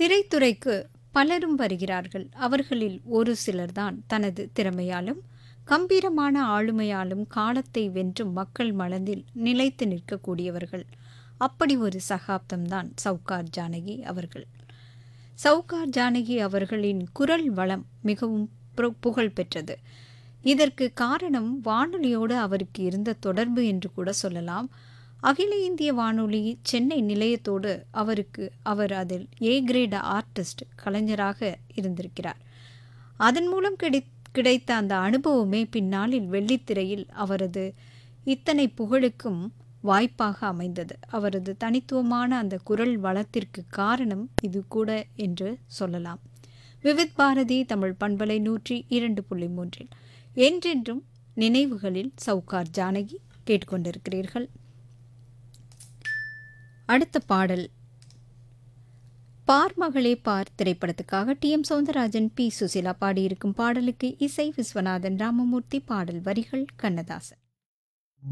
திரைத்துறைக்கு பலரும் வருகிறார்கள் அவர்களில் ஒரு சிலர்தான் தனது திறமையாலும் கம்பீரமான ஆளுமையாலும் காலத்தை வென்றும் மக்கள் மனதில் நிலைத்து நிற்கக்கூடியவர்கள் அப்படி ஒரு சகாப்தம்தான் சவுகார் ஜானகி அவர்கள் சவுகார் ஜானகி அவர்களின் குரல் வளம் மிகவும் புர- புகழ் பெற்றது இதற்கு காரணம் வானொலியோடு அவருக்கு இருந்த தொடர்பு என்று கூட சொல்லலாம் அகில இந்திய வானொலி சென்னை நிலையத்தோடு அவருக்கு அவர் அதில் ஏ கிரேட் ஆர்டிஸ்ட் கலைஞராக இருந்திருக்கிறார் அதன் மூலம் கிடை கிடைத்த அந்த அனுபவமே பின்னாளில் வெள்ளித்திரையில் அவரது இத்தனை புகழுக்கும் வாய்ப்பாக அமைந்தது அவரது தனித்துவமான அந்த குரல் வளத்திற்கு காரணம் இது கூட என்று சொல்லலாம் விவித் பாரதி தமிழ் பண்பலை நூற்றி இரண்டு புள்ளி மூன்றில் என்றென்றும் நினைவுகளில் சவுகார் ஜானகி கேட்டுக்கொண்டிருக்கிறீர்கள் அடுத்த பாடல் பார் மகளே பார் திரைப்படத்துக்காக T M Soundararajan P Susheela பாடியிருக்கும் பாடலுக்கு இசை விஸ்வநாதன் ராமமூர்த்தி பாடல் வரிகள் கண்ணதாசன்